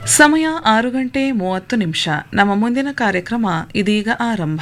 ಸಮಯ ಆರು ಗಂಟೆ ಮೂವತ್ತು ನಿಮಿಷ ನಮ್ಮ ಮುಂದಿನ ಕಾರ್ಯಕ್ರಮ ಇದೀಗ ಆರಂಭ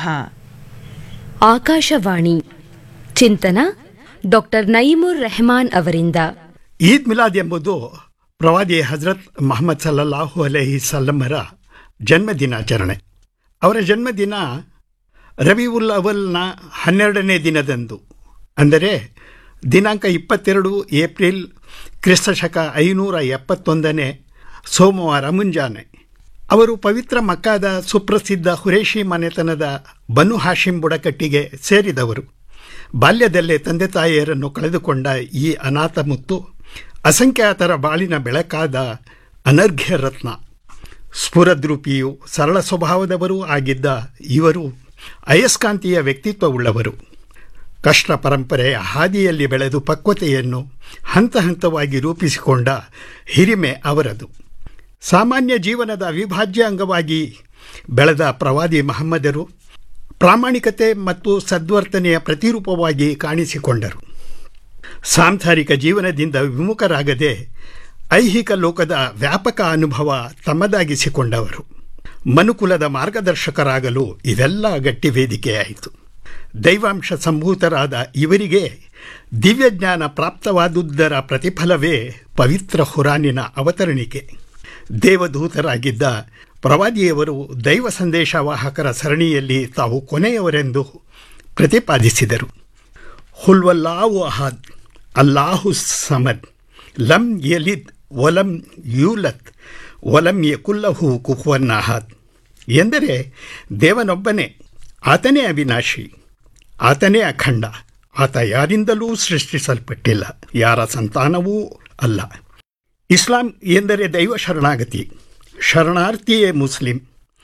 ಆಕಾಶವಾಣಿ ಚಿಂತನ ಡಾಕ್ಟರ್ ನಯೀಮುರ್ ರೆಹಮಾನ್ ಅವರಿಂದ ಈದ್ ಮಿಲಾದ್ ಎಂಬುದು ಪ್ರವಾದಿ ಹಜರತ್ ಮೊಹಮ್ಮದ್ ಸಲ್ಲಲ್ಲಾಹು ಅಲೈಹಿ ಸಲ್ಲಮರ ಜನ್ಮದಿನಾಚರಣೆ ಅವರ ಜನ್ಮದಿನ ರಬಿউಲ್ ಅವಲ್ನ ಹನ್ನೆರಡನೇ ದಿನದಂದು ಅಂದರೆ ದಿನಾಂಕ ಇಪ್ಪತ್ತೆರಡು ಏಪ್ರಿಲ್ ಕ್ರಿಸ್ತಶಕ ಐನೂರ ಎಪ್ಪತ್ತೊಂದನೇ ಸೋಮವಾರ ಮುಂಜಾನೆ ಅವರು ಪವಿತ್ರ ಮಕ್ಕಾದ ಸುಪ್ರಸಿದ್ಧ ಹುರೇಶಿ ಮನೆತನದ ಬನು ಹಾಶಿಂ ಬುಡಕಟ್ಟಿಗೆ ಸೇರಿದವರು ಬಾಲ್ಯದಲ್ಲೇ ತಂದೆ ತಾಯಿಯರನ್ನು ಕಳೆದುಕೊಂಡ ಈ ಅನಾಥ ಮುತ್ತು ಅಸಂಖ್ಯಾತರ ಬಾಳಿನ ಬೆಳಕಾದ ಅನರ್ಘ್ಯ ರತ್ನ ಸ್ಫುರದ್ರೂಪಿಯೂ ಸರಳ ಸ್ವಭಾವದವರೂ ಆಗಿದ್ದ ಇವರು ಅಯಸ್ಕಾಂತೀಯ ವ್ಯಕ್ತಿತ್ವವುಳ್ಳವರು ಕಷ್ಟ ಪರಂಪರೆಯ ಹಾದಿಯಲ್ಲಿ ಬೆಳೆದು ಪಕ್ವತೆಯನ್ನು ಹಂತ ಹಂತವಾಗಿ ರೂಪಿಸಿಕೊಂಡ ಹಿರಿಮೆ ಅವರದು ಸಾಮಾನ್ಯ ಜೀವನದ ಅವಿಭಾಜ್ಯ ಅಂಗವಾಗಿ ಬೆಳೆದ ಪ್ರವಾದಿ ಮಹಮ್ಮದರು ಪ್ರಾಮಾಣಿಕತೆ ಮತ್ತು ಸದ್ವರ್ತನೆಯ ಪ್ರತಿರೂಪವಾಗಿ ಕಾಣಿಸಿಕೊಂಡರು ಸಾಂಸಾರಿಕ ಜೀವನದಿಂದ ವಿಮುಖರಾಗದೆ ಐಹಿಕ ಲೋಕದ ವ್ಯಾಪಕ ಅನುಭವ ತಮ್ಮದಾಗಿಸಿಕೊಂಡವರು ಮನುಕುಲದ ಮಾರ್ಗದರ್ಶಕರಾಗಲು ಇವೆಲ್ಲ ಗಟ್ಟಿ ವೇದಿಕೆಯಾಯಿತು ದೈವಾಂಶ ಸಂಭೂತರಾದ ಇವರಿಗೆ ದಿವ್ಯಜ್ಞಾನ ಪ್ರಾಪ್ತವಾದುದರ ಪ್ರತಿಫಲವೇ ಪವಿತ್ರ ಹುರಾನಿನ ಅವತರಣಿಕೆ ದೇವದೂತರಾಗಿದ್ದ ಪ್ರವಾದಿಯವರು ದೈವ ಸಂದೇಶವಾಹಕರ ಸರಣಿಯಲ್ಲಿ ತಾವು ಕೊನೆಯವರೆಂದು ಪ್ರತಿಪಾದಿಸಿದರು ಹುಲ್ವಲ್ಲಾವು ಅಹದ್ ಅಲ್ಲಾಹು ಸಮದ್ ಲಂ ಯಲಿದ್ ಒಲಂ ಯೂಲತ್ ಒಲಂ ಯಕುಲ್ಲಹು ಕುಹ್ವನ್ ಅಹದ್ ಎಂದರೆ ದೇವನೊಬ್ಬನೇ ಆತನೇ ಅವಿನಾಶಿ ಆತನೇ ಅಖಂಡ ಆತ ಯಾರಿಂದಲೂ ಸೃಷ್ಟಿಸಲ್ಪಟ್ಟಿಲ್ಲ ಯಾರ ಸಂತಾನವೂ ಅಲ್ಲ ಇಸ್ಲಾಂ ಎಂದರೆ ದೈವ ಶರಣಾಗತಿ ಶರಣಾರ್ಥಿಯೇ ಮುಸ್ಲಿಂ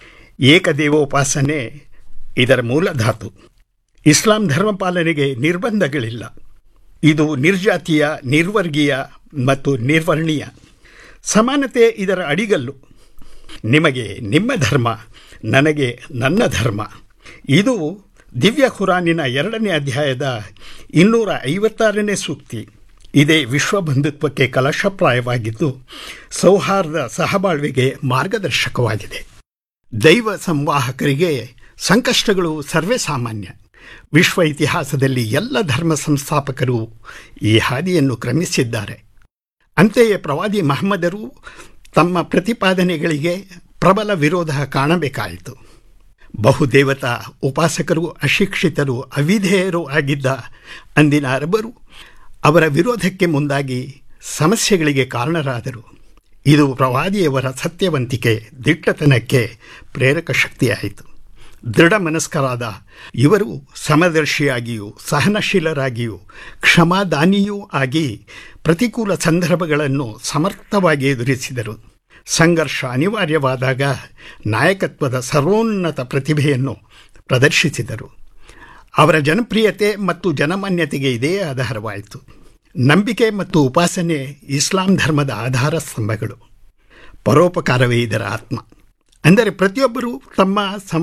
ಏಕದೇವೋಪಾಸನೆ ಇದರ ಮೂಲ ಧಾತು ಇಸ್ಲಾಂ ಧರ್ಮ ಪಾಲನೆಗೆ ನಿರ್ಬಂಧಗಳಿಲ್ಲ ಇದು ನಿರ್ಜಾತೀಯ ನಿರ್ವರ್ಗೀಯ ಮತ್ತು ನಿರ್ವರ್ಣೀಯ ಸಮಾನತೆ ಇದರ ಅಡಿಗಲ್ಲು ನಿಮಗೆ ನಿಮ್ಮ ಧರ್ಮ ನನಗೆ ನನ್ನ ಧರ್ಮ ಇದು ದಿವ್ಯ ಖುರಾನಿನ ಎರಡನೇ ಅಧ್ಯಾಯದ ಇನ್ನೂರ ಐವತ್ತಾರನೇ ಸೂಕ್ತಿ ಇದೇ ವಿಶ್ವ ಬಂಧುತ್ವಕ್ಕೆ ಕಲಶಪ್ರಾಯವಾಗಿದ್ದು ಸೌಹಾರ್ದ ಸಹಬಾಳ್ವೆಗೆ ಮಾರ್ಗದರ್ಶಕವಾಗಿದೆ ದೈವ ಸಂವಾಹಕರಿಗೆ ಸಂಕಷ್ಟಗಳು ಸರ್ವೇ ಸಾಮಾನ್ಯ ವಿಶ್ವ ಇತಿಹಾಸದಲ್ಲಿ ಎಲ್ಲ ಧರ್ಮ ಸಂಸ್ಥಾಪಕರು ಈ ಹಾದಿಯನ್ನು ಕ್ರಮಿಸಿದ್ದಾರೆ ಅಂತೆಯೇ ಪ್ರವಾದಿ ಮಹಮ್ಮದರು ತಮ್ಮ ಪ್ರತಿಪಾದನೆಗಳಿಗೆ ಪ್ರಬಲ ವಿರೋಧ ಕಾಣಬೇಕಾಯಿತು ಬಹುದೇವತಾ ಉಪಾಸಕರು ಅಶಿಕ್ಷಿತರು ಅವಿಧೇಯರು ಆಗಿದ್ದ ಅಂದಿನ ಅರಬರು ಅವರ ವಿರೋಧಕ್ಕೆ ಮುಂದಾಗಿ ಸಮಸ್ಯೆಗಳಿಗೆ ಕಾರಣರಾದರು ಇದು ಪ್ರವಾದಿಯವರ ಸತ್ಯವಂತಿಕೆ ದಿಟ್ಟತನಕ್ಕೆ ಪ್ರೇರಕ ಶಕ್ತಿಯಾಯಿತು ದೃಢ ಮನಸ್ಕರಾದ ಇವರು ಸಮದರ್ಶಿಯಾಗಿಯೂ ಸಹನಶೀಲರಾಗಿಯೂ ಕ್ಷಮಾದಾನಿಯೂ ಆಗಿ ಪ್ರತಿಕೂಲ ಸಂದರ್ಭಗಳನ್ನು ಸಮರ್ಥವಾಗಿ ಎದುರಿಸಿದರು ಸಂಘರ್ಷ ಅನಿವಾರ್ಯವಾದಾಗ ನಾಯಕತ್ವದ ಸರ್ವೋನ್ನತ ಪ್ರತಿಭೆಯನ್ನು ಪ್ರದರ್ಶಿಸಿದರು ಅವರ ಜನಪ್ರಿಯತೆ ಮತ್ತು ಜನಮಾನ್ಯತೆಗೆ ಇದೇ ಆಧಾರವಾಯಿತು ನಂಬಿಕೆ ಮತ್ತು ಉಪಾಸನೆ ಇಸ್ಲಾಂ ಧರ್ಮದ ಆಧಾರ ಸ್ತಂಭಗಳು ಪರೋಪಕಾರವೇ ಇದರ ಆತ್ಮ ಅಂದರೆ ಪ್ರತಿಯೊಬ್ಬರೂ ತಮ್ಮ ಸಮ